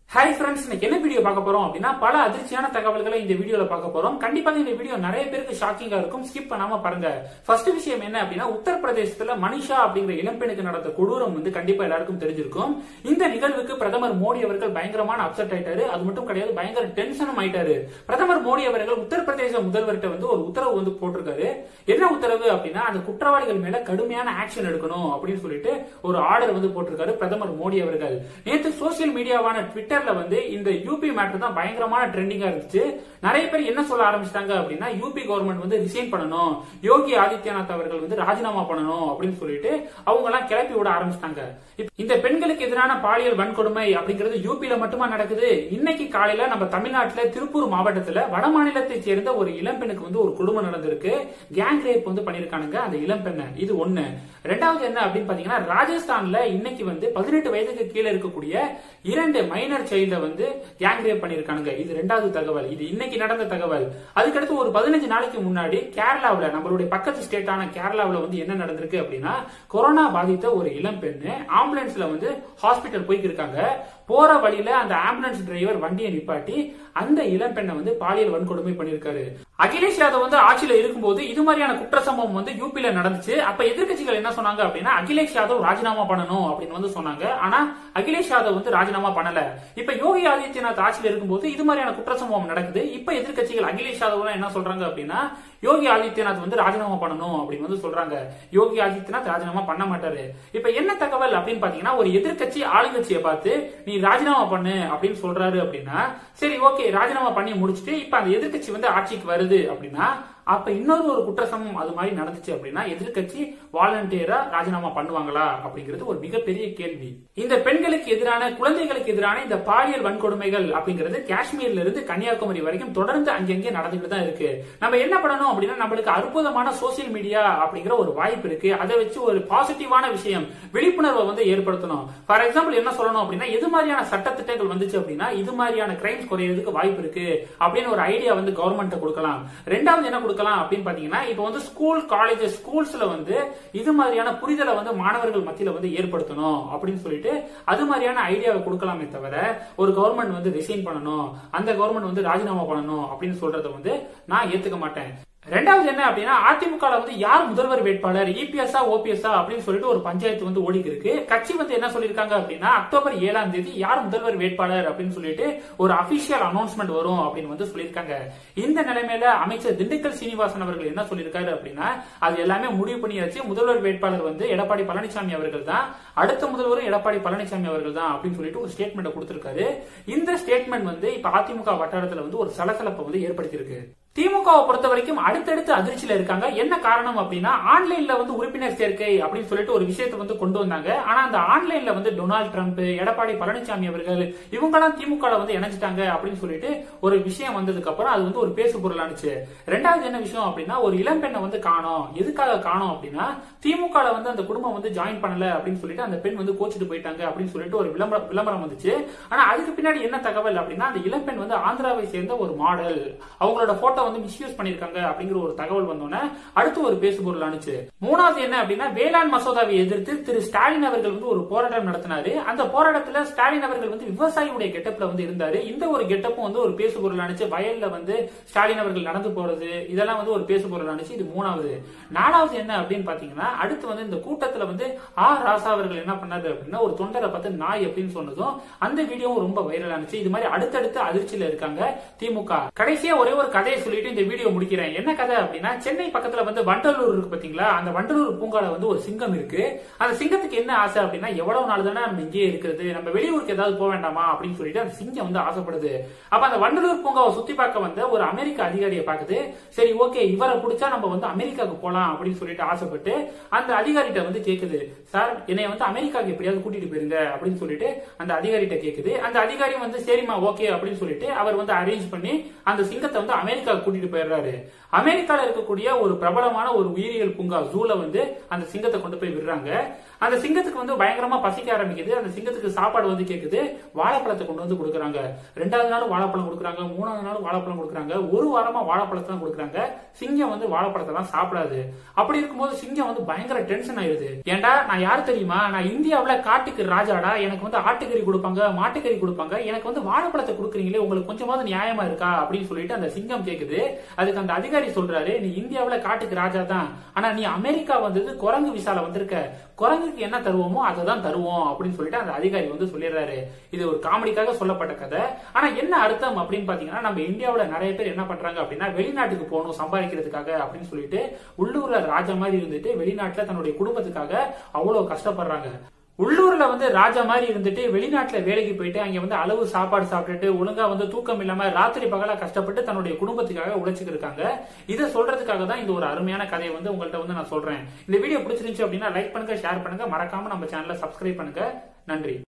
hi friends இன்னைக்கு என்ன video பார்க்க போறோம் அப்படின்னா பல அதிர்ச்சியான தகவல்களை இந்த வீடியோல பார்க்க போறோம் கண்டிப்பாக இந்த வீடியோ நிறைய பேருக்கு ஷாக்கிங்கா இருக்கும் ஸ்கிப் பண்ணாம பாருங்க ஃபர்ஸ்ட் விஷயம் என்ன அப்படின்னா உத்தரப்பிரதேசத்துல மனிஷா அப்படிங்கிற இளம்பெண்ணுக்கு நடந்த கொடூரம் வந்து கண்டிப்பா எல்லாருக்கும் தெரிஞ்சிருக்கும் இந்த நிகழ்வுக்கு பிரதமர் மோடி அவர்கள் பயங்கரமான அப்செட் ஆயிட்டாரு அது மட்டும் கிடையாது பயங்கர டென்ஷனும் ஆயிட்டாரு பிரதமர் மோடி அவர்கள் உத்தரப்பிரதேச முதல்வர்கிட்ட வந்து ஒரு உத்தரவு வந்து போட்டிருக்காரு என்ன உத்தரவு அப்படின்னா அந்த குற்றவாளிகள் மேல கடுமையான ஆக்ஷன் எடுக்கணும் அப்படின்னு சொல்லிட்டு ஒரு ஆர்டர் வந்து போட்டிருக்காரு பிரதமர் மோடி அவர்கள் நேற்று சோசியல் மீடியாவான ட்விட்டர்ல வந்து இந்த யூபி மேட்டர் தான் பயங்கரமான ட்ரெண்டிங்கா இருந்துச்சு நிறைய பேர் என்ன சொல்ல ஆரம்பிச்சிட்டாங்க அப்படின்னா யூபி கவர்மெண்ட் வந்து ரிசைன் பண்ணணும் யோகி ஆதித்யநாத் அவர்கள் வந்து ராஜினாமா பண்ணணும் அப்படின்னு சொல்லிட்டு அவங்க எல்லாம் கிளப்பி விட ஆரம்பிச்சிட்டாங்க இந்த பெண்களுக்கு எதிரான பாலியல் வன்கொடுமை அப்படிங்கிறது யூபியில மட்டுமா நடக்குது இன்னைக்கு காலையில நம்ம தமிழ்நாட்டுல திருப்பூர் மாவட்டத்துல வட மாநிலத்தை சேர்ந்த ஒரு இளம்பெண்ணுக்கு வந்து ஒரு குடும்பம் நடந்திருக்கு கேங் ரேப் வந்து பண்ணிருக்கானுங்க அந்த இளம்பெண்ணை இது ஒண்ணு ரெண்டாவது என்ன அப்படின்னு பாத்தீங்கன்னா ராஜஸ்தான்ல இன்னைக்கு வந்து பதினெட்டு வயதுக்கு கீழே இருக்கக்கூடிய இரண்டு மைனர் சைல்ட வந்து கேங் ரேப் பண்ணிருக்கானுங்க இது ரெண்டாவது தகவல் இது இன்னைக்கு நடந்த தகவல் அதுக்கடுத்து ஒரு பதினஞ்சு நாளைக்கு முன்னாடி கேரளாவுல நம்மளுடைய பக்கத்து ஸ்டேட்டான கேரளாவுல வந்து என்ன நடந்திருக்கு அப்படின்னா கொரோனா பாதித்த ஒரு இளம் பெண்ணு ஆம்புலன்ஸ்ல வந்து ஹாஸ்பிட்டல் போய்க்கு இருக்காங்க போற வழியில அந்த ஆம்புலன்ஸ் டிரைவர் வண்டியை நிப்பாட்டி அந்த இளம் பெண்ணை வந்து பாலியல் வன்கொடுமை பண்ணிருக்காரு அகிலேஷ் யாதவ் வந்து ஆட்சியில இருக்கும்போது இது மாதிரியான குற்ற சம்பவம் வந்து யூபியில நடந்துச்சு அப்ப எதிர்கட்சிகள் என்ன சொன்னாங்க அப்படின்னா அகிலேஷ் யாதவ் ராஜினாமா பண்ணணும் அப்படின்னு வந்து சொன்னாங்க ஆனா அகிலேஷ் யாதவ் வந்து ராஜினாமா பண்ணல இப்ப யோகி ஆதித்யநாத் ஆட்சியில இருக்கும்போது இது மாதிரியான குற்ற சம்பவம் நடக்குது இப்ப எதிர்கட்சிகள் அகிலேஷ் யாதவ் என்ன சொல்றாங்க அப்படின்னா யோகி ஆதித்யநாத் வந்து ராஜினாமா பண்ணணும் அப்படின்னு வந்து சொல்றாங்க யோகி ஆதித்யநாத் ராஜினாமா பண்ண மாட்டாரு இப்ப என்ன தகவல் அப்படின்னு பாத்தீங்கன்னா ஒரு எதிர்கட்சி ஆளுங்கட்சியை பார்த்து நீ ராஜினாமா பண்ணு அப்படின்னு சொல்றாரு அப்படின்னா சரி ஓகே ராஜினாமா பண்ணி முடிச்சுட்டு இப்ப அந்த எதிர்கட்சி வந்து ஆட்சிக்கு வருது அப்படின்னா அப்ப இன்னொரு ஒரு குற்றசமம் அது மாதிரி நடந்துச்சு அப்படின்னா எதிர்கட்சி வாலண்டியரா ராஜினாமா பண்ணுவாங்களா அப்படிங்கிறது ஒரு மிகப்பெரிய கேள்வி இந்த பெண்களுக்கு எதிரான குழந்தைகளுக்கு எதிரான இந்த பாலியல் வன்கொடுமைகள் அப்படிங்கிறது காஷ்மீர்ல இருந்து கன்னியாகுமரி வரைக்கும் தொடர்ந்து அங்கங்கே நடந்துட்டு தான் இருக்கு நம்ம என்ன பண்ணணும் அப்படின்னா நம்மளுக்கு அற்புதமான சோசியல் மீடியா அப்படிங்கிற ஒரு வாய்ப்பு இருக்கு அதை வச்சு ஒரு பாசிட்டிவான விஷயம் விழிப்புணர்வை வந்து ஏற்படுத்தணும் ஃபார் எக்ஸாம்பிள் என்ன சொல்லணும் அப்படின்னா எது மாதிரியான சட்டத்திட்டங்கள் வந்துச்சு அப்படின்னா இது மாதிரியான கிரைம்ஸ் குறையிறதுக்கு வாய்ப்பு இருக்கு அப்படின்னு ஒரு ஐடியா வந்து கவர்மெண்ட் கொடுக்கலாம் ரெண்டாவது என்ன கொடுக்கலாம் அப்படின்னு பாத்தீங்கன்னா இப்போ வந்து ஸ்கூல் காலேஜ் ஸ்கூல்ஸ்ல வந்து இது மாதிரியான புரிதலை வந்து மாணவர்கள் மத்தியில வந்து ஏற்படுத்தணும் அப்படின்னு சொல்லிட்டு அது மாதிரியான ஐடியாவை கொடுக்கலாமே தவிர ஒரு கவர்மெண்ட் வந்து ரிசைன் பண்ணணும் அந்த கவர்மெண்ட் வந்து ராஜினாமா பண்ணணும் அப்படின்னு சொல்றதை வந்து நான் ஏத்துக்க மாட்டேன் ரெண்டாவது என்ன அப்படின்னா அதிமுக வந்து யார் முதல்வர் வேட்பாளர் இபிஎஸ்ஆ ஓபிஎஸ்ஆ அப்படின்னு சொல்லிட்டு ஒரு பஞ்சாயத்து வந்து ஓடிக்கு இருக்கு கட்சி வந்து என்ன சொல்லிருக்காங்க அப்படின்னா அக்டோபர் ஏழாம் தேதி யார் முதல்வர் வேட்பாளர் அப்படின்னு சொல்லிட்டு ஒரு அபிஷியல் அனௌன்ஸ்மெண்ட் வரும் அப்படின்னு வந்து சொல்லியிருக்காங்க இந்த நிலைமையில அமைச்சர் திண்டுக்கல் சீனிவாசன் அவர்கள் என்ன சொல்லியிருக்காரு அப்படின்னா அது எல்லாமே முடிவு பண்ணியாச்சு முதல்வர் வேட்பாளர் வந்து எடப்பாடி பழனிசாமி அவர்கள் தான் அடுத்த முதல்வரும் எடப்பாடி பழனிசாமி அவர்கள் தான் அப்படின்னு சொல்லிட்டு ஒரு ஸ்டேட்மெண்ட் கொடுத்திருக்காரு இந்த ஸ்டேட்மெண்ட் வந்து இப்ப அதிமுக வட்டாரத்துல வந்து ஒரு சலசலப்பை வந்து ஏற்படுத்தியிருக்கு திமுகவை பொறுத்த வரைக்கும் அடுத்தடுத்து அதிர்ச்சியில இருக்காங்க என்ன காரணம் அப்படின்னா ஆன்லைன்ல வந்து உறுப்பினர் சேர்க்கை அப்படின்னு சொல்லிட்டு ஒரு விஷயத்தை வந்து கொண்டு வந்தாங்க ஆனா அந்த ஆன்லைன்ல வந்து டொனால்டு ட்ரம்ப் எடப்பாடி பழனிசாமி அவர்கள் இவங்கெல்லாம் திமுக வந்து இணைஞ்சிட்டாங்க அப்படின்னு சொல்லிட்டு ஒரு விஷயம் வந்ததுக்கு அப்புறம் அது வந்து ஒரு பேசு பொருளானுச்சு ரெண்டாவது என்ன விஷயம் அப்படின்னா ஒரு இளம்பெண்ணை வந்து காணும் எதுக்காக காணும் அப்படின்னா திமுக வந்து அந்த குடும்பம் வந்து ஜாயின் பண்ணல அப்படின்னு சொல்லிட்டு அந்த பெண் வந்து கோச்சிட்டு போயிட்டாங்க அப்படின்னு சொல்லிட்டு ஒரு விளம்பரம் விளம்பரம் வந்துச்சு ஆனா அதுக்கு பின்னாடி என்ன தகவல் அப்படின்னா அந்த இளம்பெண் வந்து ஆந்திராவை சேர்ந்த ஒரு மாடல் அவங்களோட போட்டோ வந்து மிஸ்யூஸ் பண்ணிருக்காங்க அப்படிங்கிற ஒரு தகவல் வந்தோன்னே அடுத்து ஒரு பேசு பொருள் அனுச்சு மூணாவது என்ன அப்படின்னா வேளாண் மசோதாவை எதிர்த்து திரு ஸ்டாலின் அவர்கள் வந்து ஒரு போராட்டம் நடத்தினாரு அந்த போராட்டத்துல ஸ்டாலின் அவர்கள் வந்து விவசாயியுடைய கெட்டப்ல வந்து இருந்தாரு இந்த ஒரு கெட்டப்பும் வந்து ஒரு பேசு பொருள் அனுச்சு வயல்ல வந்து ஸ்டாலின் அவர்கள் நடந்து போறது இதெல்லாம் வந்து ஒரு பேசு பொருள் அனுச்சு இது மூணாவது நாலாவது என்ன அப்படின்னு பாத்தீங்கன்னா அடுத்து வந்து இந்த கூட்டத்துல வந்து ஆ ராசா அவர்கள் என்ன பண்ணாரு அப்படின்னா ஒரு தொண்டரை பார்த்து நாய் அப்படின்னு சொன்னதும் அந்த வீடியோவும் ரொம்ப வைரல் ஆனிச்சு இது மாதிரி அடுத்தடுத்து அதிர்ச்சியில இருக்காங்க திமுக கடைசியா ஒரே ஒரு கதையை சொல்லிட்டு இந்த வீடியோ முடிக்கிறேன் என்ன கதை அப்படின்னா சென்னை பக்கத்துல வந்து வண்டலூர் இருக்கு பாத்தீங்களா அந்த வண்டலூர் பூங்கால வந்து ஒரு சிங்கம் இருக்கு அந்த சிங்கத்துக்கு என்ன ஆசை அப்படின்னா எவ்வளவு நாள் தானே நம்ம இங்கேயே இருக்கிறது நம்ம வெளியூருக்கு ஏதாவது போக வேண்டாமா அப்படின்னு சொல்லிட்டு அந்த சிங்கம் வந்து ஆசைப்படுது அப்ப அந்த வண்டலூர் பூங்காவை சுத்தி பார்க்க வந்த ஒரு அமெரிக்க அதிகாரியை பாக்குது சரி ஓகே இவரை பிடிச்சா நம்ம வந்து அமெரிக்காவுக்கு போலாம் அப்படின்னு சொல்லிட்டு ஆசைப்பட்டு அந்த அதிகாரிகிட்ட வந்து கேக்குது சார் என்னை வந்து அமெரிக்காவுக்கு எப்படியாவது கூட்டிட்டு போயிருங்க அப்படின்னு சொல்லிட்டு அந்த அதிகாரிகிட்ட கேக்குது அந்த அதிகாரி வந்து சரிம்மா ஓகே அப்படின்னு சொல்லிட்டு அவர் வந்து அரேஞ்ச் பண்ணி அந்த சிங்கத்தை வந்து அமெரிக்காவுக்கு கூட்டிட்டு போயிடுறாரு அமெரிக்கால இருக்கக்கூடிய ஒரு பிரபலமான ஒரு உயிரியல் பூங்கா ஜூல வந்து அந்த சிங்கத்தை கொண்டு போய் விடுறாங்க அந்த சிங்கத்துக்கு வந்து பயங்கரமா பசிக்க ஆரம்பிக்குது அந்த சிங்கத்துக்கு சாப்பாடு வந்து கேக்குது வாழைப்பழத்தை கொண்டு வந்து கொடுக்குறாங்க ரெண்டாவது நாள் வாழைப்பழம் கொடுக்குறாங்க மூணாவது நாள் வாழைப்பழம் கொடுக்குறாங்க ஒரு வாரமா வாழைப்பழத்தை தான் கொடுக்குறாங்க சிங்கம் வந்து வாழைப்பழத்தை தான் சாப்பிடாது அப்படி இருக்கும்போது சிங்கம் வந்து பயங்கர டென்ஷன் ஆயிருது ஏன்டா நான் யார் தெரியுமா நான் இந்தியாவுல காட்டுக்கு ராஜாடா எனக்கு வந்து ஆட்டுக்கறி கொடுப்பாங்க மாட்டுக்கறி கொடுப்பாங்க எனக்கு வந்து வாழைப்பழத்தை கொடுக்குறீங்களே உங்களுக்கு கொஞ்சமாவது நியாயமா இருக்கா அப்படின்னு சொல்லிட்டு அந்த சிங்கம் கேக்குது அதுக்கு அந்த அதிகாரி சொல்றாரு நீ இந்தியாவுல காட்டுக்கு ராஜா தான் ஆனா நீ அமெரிக்கா வந்தது குரங்கு விசால வந்திருக்க குரங்குக்கு என்ன தருவோமோ அதை தான் தருவோம் அப்படின்னு சொல்லிட்டு அந்த அதிகாரி வந்து சொல்லிடுறாரு இது ஒரு காமெடிக்காக சொல்லப்பட்ட கதை ஆனா என்ன அர்த்தம் அப்படின்னு பாத்தீங்கன்னா நம்ம இந்தியாவுல நிறைய பேர் என்ன பண்றாங்க அப்படின்னா வெளிநாட்டுக்கு போகணும் சம்பாதிக்கிறதுக்காக அப்படின்னு சொல்லிட்டு உள்ளூர்ல ராஜா மாதிரி இருந்துட்டு வெளிநாட்டுல தன்னுடைய குடும்பத்துக்காக அவ்வளவு கஷ்டப்படுறாங்க உள்ளூர்ல வந்து ராஜா மாதிரி இருந்துட்டு வெளிநாட்டுல வேலைக்கு போயிட்டு அங்க வந்து அளவு சாப்பாடு சாப்பிட்டுட்டு ஒழுங்கா வந்து தூக்கம் இல்லாம ராத்திரி பகலா கஷ்டப்பட்டு தன்னுடைய குடும்பத்துக்காக உழைச்சிட்டு இருக்காங்க இதை சொல்றதுக்காக தான் இந்த ஒரு அருமையான கதையை வந்து உங்கள்ட்ட வந்து நான் சொல்றேன் இந்த வீடியோ பிடிச்சிருந்துச்சு அப்படின்னா லைக் பண்ணுங்க ஷேர் பண்ணுங்க மறக்காம நம்ம சேனலை சப்ஸ்கிரைப் பண்ணுங்க நன்றி